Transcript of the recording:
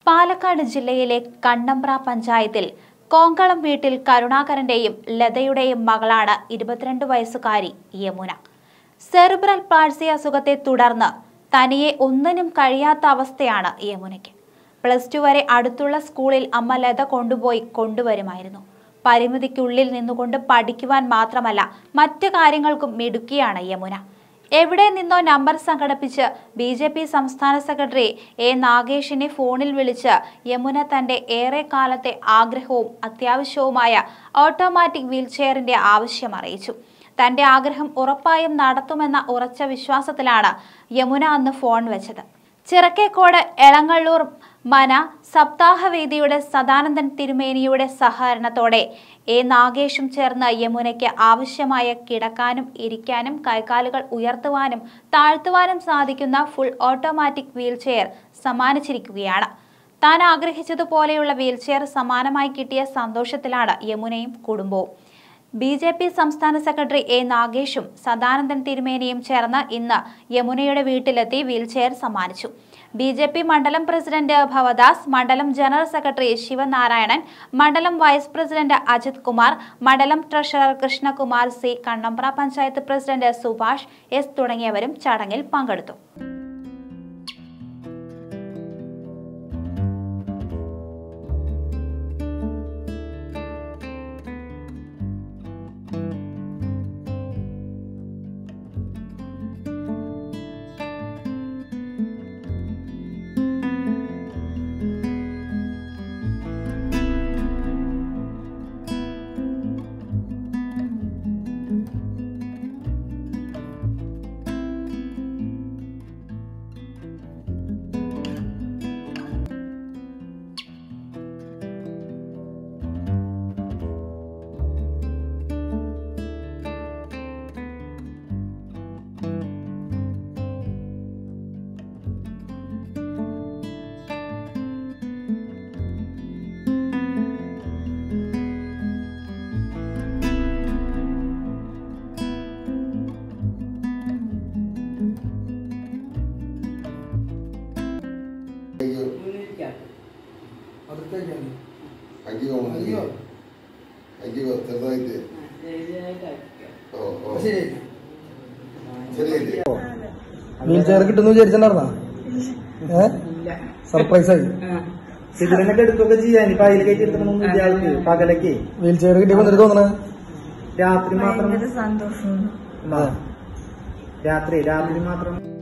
പാലക്കാട് ജില്ലയിലെ കണ്ണമ്പ്ര പഞ്ചായത്തിൽ കോങ്കളം വീട്ടിൽ കരുണാകരന്റെയും ലതയുടെയും മകളാണ് ഇരുപത്തിരണ്ട് വയസ്സുകാരി യമുന സെറിബ്രൽ പാൾസി അസുഖത്തെ തുടർന്ന് തനിയെ ഒന്നിനും കഴിയാത്ത അവസ്ഥയാണ് യമുനയ്ക്ക് പ്ലസ് ടു വരെ അടുത്തുള്ള സ്കൂളിൽ അമ്മ ലത കൊണ്ടുപോയി കൊണ്ടുവരുമായിരുന്നു പരിമിതിക്കുള്ളിൽ നിന്നുകൊണ്ട് പഠിക്കുവാൻ മാത്രമല്ല മറ്റു കാര്യങ്ങൾക്കും മിടുക്കിയാണ് യമുന എവിടെ നിന്നോ നമ്പർ സംഘടിപ്പിച്ച് ബി ജെ പി സംസ്ഥാന സെക്രട്ടറി എ നാഗേഷിനെ ഫോണിൽ വിളിച്ച് യമുന തന്റെ ഏറെ കാലത്തെ ആഗ്രഹവും അത്യാവശ്യവുമായ ഓട്ടോമാറ്റിക് വീൽചെയറിന്റെ ആവശ്യം അറിയിച്ചു തന്റെ ആഗ്രഹം ഉറപ്പായും നടത്തുമെന്ന ഉറച്ച വിശ്വാസത്തിലാണ് യമുന അന്ന് ഫോൺ വെച്ചത് ചിറക്കേക്കോട് എളങ്ങള്ളൂർ മന സപ്താഹവേദിയുടെ സദാനന്ദൻ തിരുമേനിയുടെ സഹകരണത്തോടെ എ നാഗേഷും ചേർന്ന് യമുനയ്ക്ക് ആവശ്യമായ കിടക്കാനും ഇരിക്കാനും കൈകാലുകൾ ഉയർത്തുവാനും താഴ്ത്തുവാനും സാധിക്കുന്ന ഫുൾ ഓട്ടോമാറ്റിക് വീൽചെയർ സമ്മാനിച്ചിരിക്കുകയാണ് താൻ ആഗ്രഹിച്ചതുപോലെയുള്ള വീൽചെയർ സമാനമായി കിട്ടിയ സന്തോഷത്തിലാണ് യമുനയും കുടുംബവും ബി ജെ പി സംസ്ഥാന സെക്രട്ടറി എ നാഗേഷും സദാനന്ദൻ തിരുമേനിയും ചേർന്ന് ഇന്ന് യമുനയുടെ വീട്ടിലെത്തി വീൽചെയർ സമ്മാനിച്ചു ബി ജെ പി മണ്ഡലം പ്രസിഡന്റ് ഭവദാസ് മണ്ഡലം ജനറൽ സെക്രട്ടറി ശിവനാരായണൻ മണ്ഡലം വൈസ് പ്രസിഡന്റ് അജിത് കുമാർ മണ്ഡലം treasurer Krishnakumar C Kannambra panchayat president Subhash S തുടങ്ങിയവരും ചടങ്ങിൽ പങ്കെടുത്തു അയ്യോ അയ്യോ അയ്യോ ചെറുതായിട്ട് ഓ ഓ ശരിയല്ലേ വീൽ ചെയർ കിട്ടുന്നു വിചാരിച്ചിട്ടുണ്ടായിരുന്ന ഏ സർപ്രൈസ് ആയി സിഗരനൊക്കെ എടുക്കുകയൊക്കെ ചെയ്യാൻ ഇപ്പൊ അതിൽ കയറ്റി എടുക്കണം ഇയാൾക്ക് പകലൊക്കെ വീൽ ചെയർ കിട്ടിയപ്പോ എന്നിട്ട് തോന്നണേ രാത്രി മാത്രം ഭയങ്കര സന്തോഷം ആ. രാത്രി രാത്രി മാത്രം